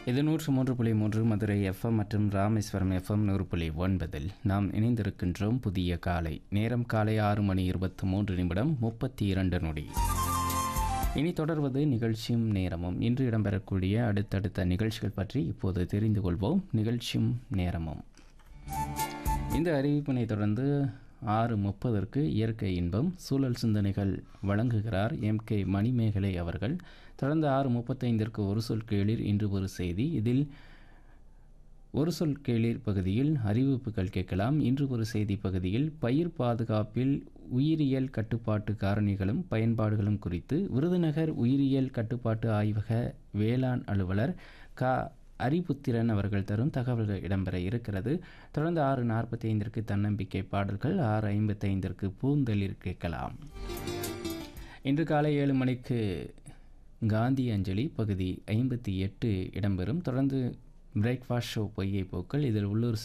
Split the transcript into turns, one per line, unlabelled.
இது நூற்று மூன்று புள்ளி மூன்று மதுரை எஃப்எம் மற்றும் ராமேஸ்வரம் எஃப்எம் நூறு புள்ளி ஒன்பதில் நாம் இணைந்திருக்கின்றோம் புதிய காலை நேரம் காலை ஆறு மணி இருபத்தி மூன்று நிமிடம் முப்பத்தி இரண்டு நொடி இனி தொடர்வது நிகழ்ச்சியும் நேரமும் இன்று இடம்பெறக்கூடிய அடுத்தடுத்த நிகழ்ச்சிகள் பற்றி இப்போது தெரிந்து கொள்வோம் நிகழ்ச்சியும் நேரமும் இந்த அறிவிப்பினை தொடர்ந்து ஆறு முப்பதற்கு இயற்கை இன்பம் சூழல் சிந்தனைகள் வழங்குகிறார் எம் கே மணிமேகலை அவர்கள் தொடர்ந்து ஆறு முப்பத்தைந்திற்கு ஒரு சொல் கேளிர் இன்று ஒரு செய்தி இதில் ஒரு சொல் கேளிர் பகுதியில் அறிவிப்புகள் கேட்கலாம் இன்று ஒரு செய்தி பகுதியில் பயிர் பாதுகாப்பில் உயிரியல் கட்டுப்பாட்டு காரணிகளும் பயன்பாடுகளும் குறித்து விருதுநகர் உயிரியல் கட்டுப்பாட்டு ஆய்வக வேளாண் அலுவலர் க அரிபுத்திரன் அவர்கள் தரும் தகவல்கள் இடம்பெற இருக்கிறது தொடர்ந்து ஆறு நாற்பத்தி ஐந்திற்கு தன்னம்பிக்கை பாடல்கள் ஆறு ஐம்பத்தைந்திற்கு பூந்தளிர் கேட்கலாம் இன்று காலை ஏழு மணிக்கு காந்தி அஞ்சலி பகுதி ஐம்பத்தி எட்டு இடம்பெறும் தொடர்ந்து பிரேக்ஃபாஸ்ட் ஷோ பொய்யை போக்கள் இதில் உள்ளூர்